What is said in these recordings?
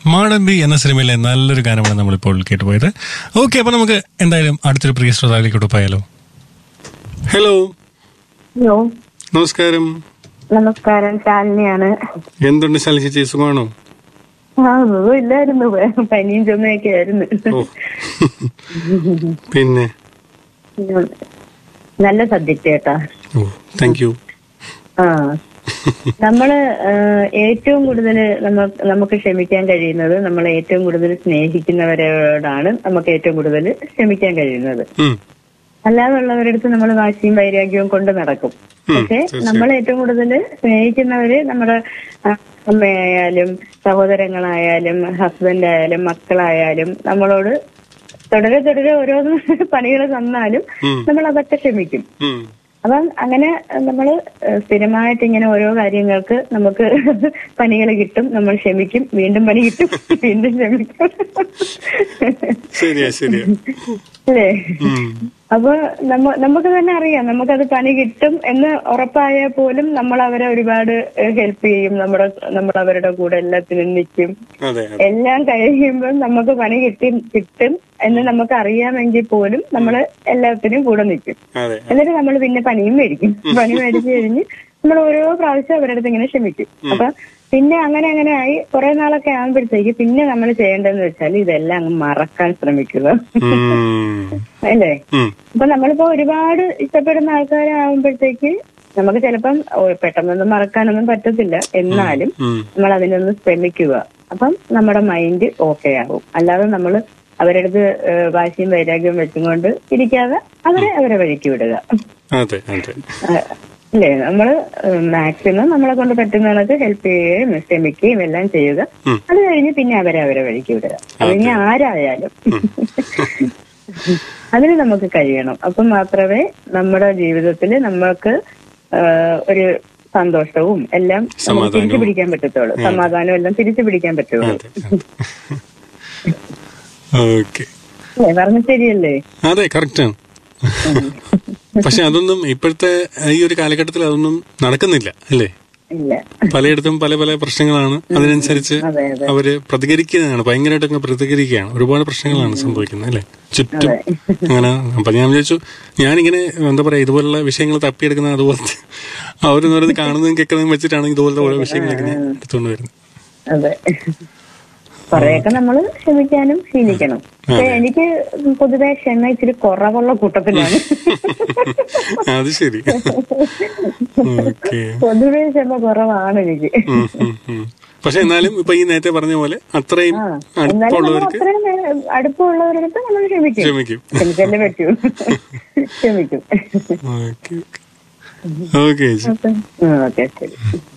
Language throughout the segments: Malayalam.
മാടമ്പി എന്ന സിനിമയിലെ നല്ലൊരു ഗാനമാണ് നമ്മളിപ്പോൾ കേട്ടുപോയത് ഓക്കെ അപ്പൊ നമുക്ക് എന്തായാലും അടുത്തൊരു പ്രിയ ശ്രോതാവിലേക്കോട്ട് പോയാലോ ഹലോ ഹലോ നമസ്കാരം നമസ്കാരം ശാലിനിയാണ് എന്തുണ്ട് ശാലി ചേച്ചി സുഖമാണോ ആ ഒന്നും ഇല്ലായിരുന്നു പനിയും ചുമയൊക്കെ ആയിരുന്നു ഓ പിന്നെ ഉം. നല്ല സബ്ജക്റ്റ് കേട്ടാ ഓ താങ്ക് യു ആ നമ്മള് ആ, ഏറ്റവും കൂടുതൽ നമുക്ക് ക്ഷമിക്കാൻ കഴിയുന്നത് നമ്മൾ ഏറ്റവും കൂടുതൽ സ്നേഹിക്കുന്നവരോടാണ് നമുക്ക് ഏറ്റവും കൂടുതൽ ക്ഷമിക്കാൻ കഴിയുന്നത് അല്ലാതെ ഉള്ളവരുടെ അടുത്ത് നമ്മൾ വാശിയും വൈരാഗ്യവും കൊണ്ട് നടക്കും പക്ഷെ നമ്മൾ ഏറ്റവും കൂടുതൽ സ്നേഹിക്കുന്നവര് നമ്മുടെ ആ, അമ്മയായാലും സഹോദരങ്ങളായാലും ഹസ്ബൻഡ് ആയാലും മക്കളായാലും നമ്മളോട് തുടരെ തുടരെ ഓരോന്ന് പണികൾ തന്നാലും നമ്മൾ അതൊക്കെ ക്ഷമിക്കും അപ്പം അങ്ങനെ നമ്മൾ സ്ഥിരമായിട്ട് ഇങ്ങനെ ഓരോ കാര്യങ്ങൾക്ക് നമുക്ക് പണികൾ കിട്ടും നമ്മൾ ക്ഷമിക്കും വീണ്ടും പണി കിട്ടും വീണ്ടും ക്ഷമിക്കും ശരിയാ ശരിയാ അല്ലേ അപ്പൊ നമ്മ നമുക്ക് തന്നെ അറിയാം നമുക്കത് പണി കിട്ടും എന്ന് ഉറപ്പായാൽ പോലും നമ്മൾ അവരെ ഒരുപാട് ഹെൽപ്പ് ചെയ്യും നമ്മുടെ നമ്മൾ അവരുടെ കൂടെ എല്ലാത്തിനും നിൽക്കും അതെ എല്ലാം കഴിയുമ്പോൾ നമുക്ക് പണി കിട്ടി കിട്ടും എന്ന് നമുക്ക് അറിയാമെങ്കിൽ പോലും നമ്മൾ എല്ലാത്തിനും കൂടെ നിൽക്കും അതെ എന്നിട്ട് നമ്മൾ പിന്നെ പണിയും മേടിക്കും പണി മേടിച്ചു കഴിഞ്ഞ് നമ്മൾ ഓരോ പ്രാവശ്യം അവരുടെ അടുത്ത് ഇങ്ങനെ ക്ഷമിക്കും അപ്പൊ പിന്നെ അങ്ങനെ അങ്ങനെ ആയി കുറെ നാളൊക്കെ ആകുമ്പോഴത്തേക്ക് പിന്നെ നമ്മൾ ചെയ്യേണ്ടതെന്ന് വെച്ചാൽ ഇതെല്ലാം അങ്ങ് മറക്കാൻ ശ്രമിക്കുക അല്ലേ അപ്പൊ നമ്മളിപ്പോ ഒരുപാട് ഇഷ്ടപ്പെടുന്ന ആൾക്കാരാകുമ്പോഴത്തേക്ക് നമുക്ക് ചിലപ്പം ഓ, പെട്ടെന്നൊന്നും മറക്കാനൊന്നും പറ്റത്തില്ല എന്നാലും നമ്മൾ അതിനൊന്ന് ശ്രമിക്കുക അപ്പം നമ്മുടെ മൈൻഡ് ഓക്കെ ആകും അല്ലാതെ നമ്മൾ അവരുടെ അടുത്ത് ഏഹ്, വാശിയും വൈരാഗ്യവും വെച്ചുകൊണ്ട് ഇരിക്കാതെ അവരെ അവരെ വഴിക്ക് വിടുക അതെ അതെ ഏഹ്, അല്ലേ നമ്മള് മാക്സിമം നമ്മളെ കൊണ്ട് പറ്റുന്നതൊക്കെ ഹെൽപ്പ് ചെയ്യുകയും ശ്രമിക്കുകയും എല്ലാം ചെയ്യുക അത് കഴിഞ്ഞ് പിന്നെ അവരെ അവരെ വഴിക്ക് വിടുക അത് ഇനി ആരായാലും അതിന് നമുക്ക് കഴിയണം അപ്പം മാത്രമേ നമ്മുടെ ജീവിതത്തിൽ നമ്മൾക്ക് ഏഹ്, ഒരു സന്തോഷവും എല്ലാം നമുക്ക് സമാധാനവും. തിരിച്ചു പിടിക്കാൻ പറ്റത്തുള്ളൂ സമാധാനവും എല്ലാം തിരിച്ചു പിടിക്കാൻ പറ്റുള്ളൂ അതെ ഓക്കെ അല്ലേ പറഞ്ഞ ശരിയല്ലേ അതെ കറക്റ്റാണ് പക്ഷെ അതൊന്നും ഇപ്പോഴത്തെ ഈ ഒരു കാലഘട്ടത്തിൽ അതൊന്നും നടക്കുന്നില്ല അല്ലേ ഇല്ല പലയിടത്തും പല പല പ്രശ്നങ്ങളാണ് അതിനനുസരിച്ച് അതെ അതെ അവര് പ്രതികരിക്കുന്നതാണ് ഭയങ്കരമായിട്ടൊക്കെ പ്രതികരിക്കുകയാണ് ഒരുപാട് പ്രശ്നങ്ങളാണ് സംഭവിക്കുന്നത് അല്ലേ ചുറ്റും അങ്ങനെ അപ്പൊ ഞാൻ വിചാരിച്ചു ഞാനിങ്ങനെ എന്താ പറയാ ഇതുപോലുള്ള വിഷയങ്ങൾ തപ്പിയെടുക്കുന്ന അതുപോലത്തെ അവരെന്ന് പറയുന്നത് കാണുന്നതും കേൾക്കുന്നതും വെച്ചിട്ടാണ് ഇതുപോലത്തെ ഓരോ വിഷയങ്ങളൊക്കെ ഞാൻ എടുത്തുകൊണ്ട് വരുന്നത് അതെ കൊറേയൊക്കെ നമ്മള് ക്ഷമിക്കാനും ശീലിക്കണം പക്ഷെ എനിക്ക് പൊതുവെ ക്ഷമ ഇച്ചിരി കുറവുള്ള കൂട്ടത്തിലാണ് അത് ശരി ഓക്കെ പൊതുവെ ക്ഷമ കുറവാണ് എനിക്ക് പക്ഷെ എന്നാലും ഇപ്പൊ ഈ നേരത്തെ പറഞ്ഞ പോലെ അത്രയും ആ എന്നാലും നമ്മൾ അടുപ്പമുള്ളവർക്ക് അത്രയും നേ- അടുപ്പമുള്ളവരടുത്ത് നമ്മൾ ക്ഷമിക്കും ക്ഷമിക്കും ക്ഷമിച്ചല്ലേ പറ്റൂ ക്ഷമിക്കും ഓക്കെ ഓക്കെ ചേച്ചി അപ്പൊ ഓക്കെ ശരി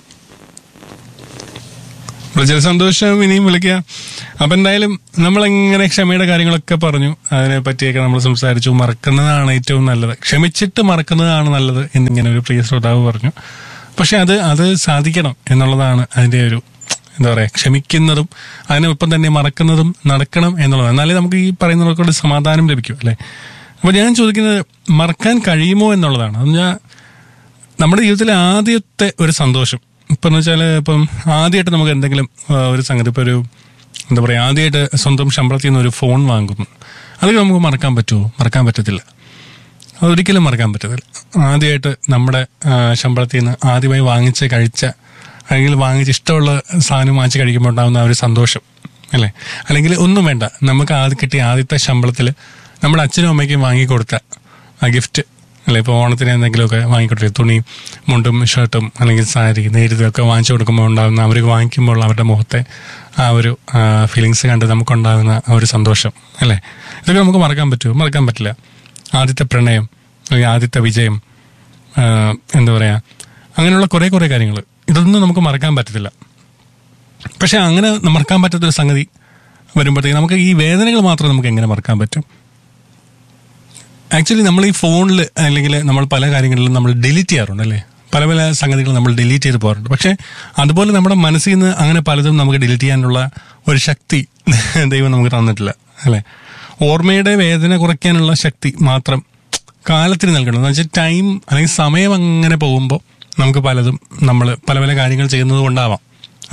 പ്രജൽ സന്തോഷം ഇനിയും വിളിക്കുക അപ്പൊ എന്തായാലും നമ്മൾ എങ്ങനെ ക്ഷമയുടെ കാര്യങ്ങളൊക്കെ പറഞ്ഞു അതിനെ പറ്റിയൊക്കെ നമ്മൾ സംസാരിച്ചു മറക്കുന്നതാണ് ഏറ്റവും നല്ലത് ക്ഷമിച്ചിട്ട് മറക്കുന്നതാണ് നല്ലത് എന്നിങ്ങനെ ഒരു പ്രിയ ശ്രോതാവ് പറഞ്ഞു പക്ഷെ അത് അത് സാധിക്കണം എന്നുള്ളതാണ് അതിന്റെ ഒരു എന്താ പറയാ ക്ഷമിക്കുന്നതും അതിനൊപ്പം തന്നെ മറക്കുന്നതും നടക്കണം എന്നുള്ളതാണ് എന്നാലേ നമുക്ക് ഈ പറയുന്നവർക്കൊരു സമാധാനം ലഭിക്കും അല്ലെ അപ്പൊ ഞാൻ ചോദിക്കുന്നത് മറക്കാൻ കഴിയുമോ എന്നുള്ളതാണ് അത് ഞാൻ നമ്മുടെ ജീവിതത്തിലെ ആദ്യത്തെ ഒരു സന്തോഷം ഇപ്പം എന്ന് വെച്ചാൽ ഇപ്പം ആദ്യമായിട്ട് നമുക്ക് എന്തെങ്കിലും ആ, ഒരു സംഗതി ഇപ്പൊ ഒരു എന്താ പറയാ ആദ്യമായിട്ട് സ്വന്തം ശമ്പളത്തിൽ നിന്ന് ഒരു ഫോൺ വാങ്ങുന്നു അതൊക്കെ നമുക്ക് മറക്കാൻ പറ്റുമോ മറക്കാൻ പറ്റത്തില്ല അതൊരിക്കലും മറക്കാൻ പറ്റത്തില്ല ആദ്യമായിട്ട് നമ്മുടെ ആ, ശമ്പളത്തിൽ നിന്ന് ആദ്യമായി വാങ്ങിച്ച് കഴിച്ച അല്ലെങ്കിൽ വാങ്ങിച്ച് ഇഷ്ടമുള്ള സാധനം വാങ്ങിച്ച് കഴിക്കുമ്പോൾ ഉണ്ടാകുന്ന ആ ഒരു സന്തോഷം അല്ലേ അല്ലെങ്കിൽ ഒന്നും വേണ്ട നമുക്ക് ആദ്യം കിട്ടിയ ആദ്യത്തെ ശമ്പളത്തിൽ നമ്മുടെ അച്ഛനും അമ്മയ്ക്കും വാങ്ങിക്കൊടുത്ത ആ ഗിഫ്റ്റ് അല്ലെ ഇപ്പോൾ ഓണത്തിന് എന്തെങ്കിലുമൊക്കെ വാങ്ങിക്കൊടുത്തേ തുണി മുണ്ടും ഷർട്ടും അല്ലെങ്കിൽ സാരി നേരിതൊക്കെ വാങ്ങിച്ചു കൊടുക്കുമ്പോൾ ഉണ്ടാകുന്ന അവർക്ക് വാങ്ങിക്കുമ്പോൾ അവരുടെ മുഖത്തെ ആ ഒരു ഫീലിങ്സ് കണ്ട് നമുക്കുണ്ടാകുന്ന ആ ഒരു സന്തോഷം അല്ലേ ഇതൊക്കെ നമുക്ക് മറക്കാൻ പറ്റുമോ മറക്കാൻ പറ്റില്ല ആദ്യത്തെ പ്രണയം അല്ലെങ്കിൽ ആദ്യത്തെ വിജയം ആ, എന്താ പറയാ അങ്ങനെയുള്ള കുറെ കുറെ കാര്യങ്ങൾ ഇതൊന്നും നമുക്ക് മറക്കാൻ പറ്റത്തില്ല പക്ഷെ അങ്ങനെ മറക്കാൻ പറ്റാത്തൊരു സംഗതി വരുമ്പോഴത്തേക്ക് നമുക്ക് ഈ വേദനകൾ മാത്രം നമുക്ക് എങ്ങനെ മറക്കാൻ പറ്റും ആക്ച്വലി നമ്മൾ ഈ ഫോണിൽ അല്ലെങ്കിൽ നമ്മൾ പല കാര്യങ്ങളിലും നമ്മൾ ഡിലീറ്റ് ചെയ്യാറുണ്ട് അല്ലേ പല പല സംഗതികൾ നമ്മൾ ഡിലീറ്റ് ചെയ്ത് പോകാറുണ്ട് പക്ഷെ അതുപോലെ നമ്മുടെ മനസ്സിൽ നിന്ന് അങ്ങനെ പലതും നമുക്ക് ഡിലീറ്റ് ചെയ്യാനുള്ള ഒരു ശക്തി ദൈവം നമുക്ക് തന്നിട്ടില്ല അല്ലേ ഓർമ്മയുടെ വേദന കുറയ്ക്കാനുള്ള ശക്തി മാത്രം കാലത്തിന് നൽകണം എന്ന് വെച്ചാൽ ടൈം അല്ലെങ്കിൽ സമയം അങ്ങനെ പോകുമ്പോൾ നമുക്ക് പലതും നമ്മൾ പല പല കാര്യങ്ങൾ ചെയ്യുന്നത് കൊണ്ടാവാം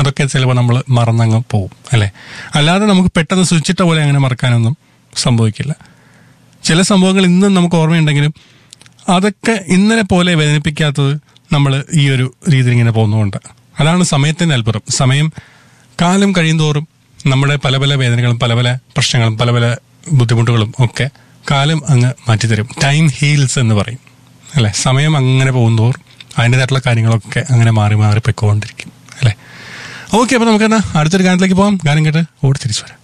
അതൊക്കെ ചിലപ്പോൾ നമ്മൾ മറന്നങ്ങ് പോവും അല്ലേ അല്ലാതെ നമുക്ക് പെട്ടെന്ന് സ്വിച്ചിട്ട പോലെ അങ്ങനെ മറക്കാനൊന്നും സംഭവിക്കില്ല ചില സംഭവങ്ങൾ ഇന്നും നമുക്ക് ഓർമ്മയുണ്ടെങ്കിലും അതൊക്കെ ഇന്നലെ പോലെ വേദനിപ്പിക്കാത്തത് നമ്മൾ ഈ ഒരു രീതിയിൽ ഇങ്ങനെ പോകുന്നതുകൊണ്ട് അതാണ് സമയത്തിന്റെ അത്ഭുതം സമയം കാലം കഴിയുന്തോറും നമ്മുടെ പല പല വേദനകളും പല പല പ്രശ്നങ്ങളും പല പല ബുദ്ധിമുട്ടുകളും ഒക്കെ കാലം അങ്ങ് മാറ്റിത്തരും ടൈം ഹീൽസ് എന്ന് പറയും അല്ലെ സമയം അങ്ങനെ പോകുന്തോറും അതിൻ്റെതായിട്ടുള്ള കാര്യങ്ങളൊക്കെ അങ്ങനെ മാറി മാറി പൊയ്ക്കൊണ്ടിരിക്കും അല്ലേ ഓക്കെ അപ്പൊ നമുക്ക് എന്നാ അടുത്തൊരു ഗാനത്തിലേക്ക് പോകാം ഗാനം കേട്ട് ഓടി തിരിച്ചു വരാം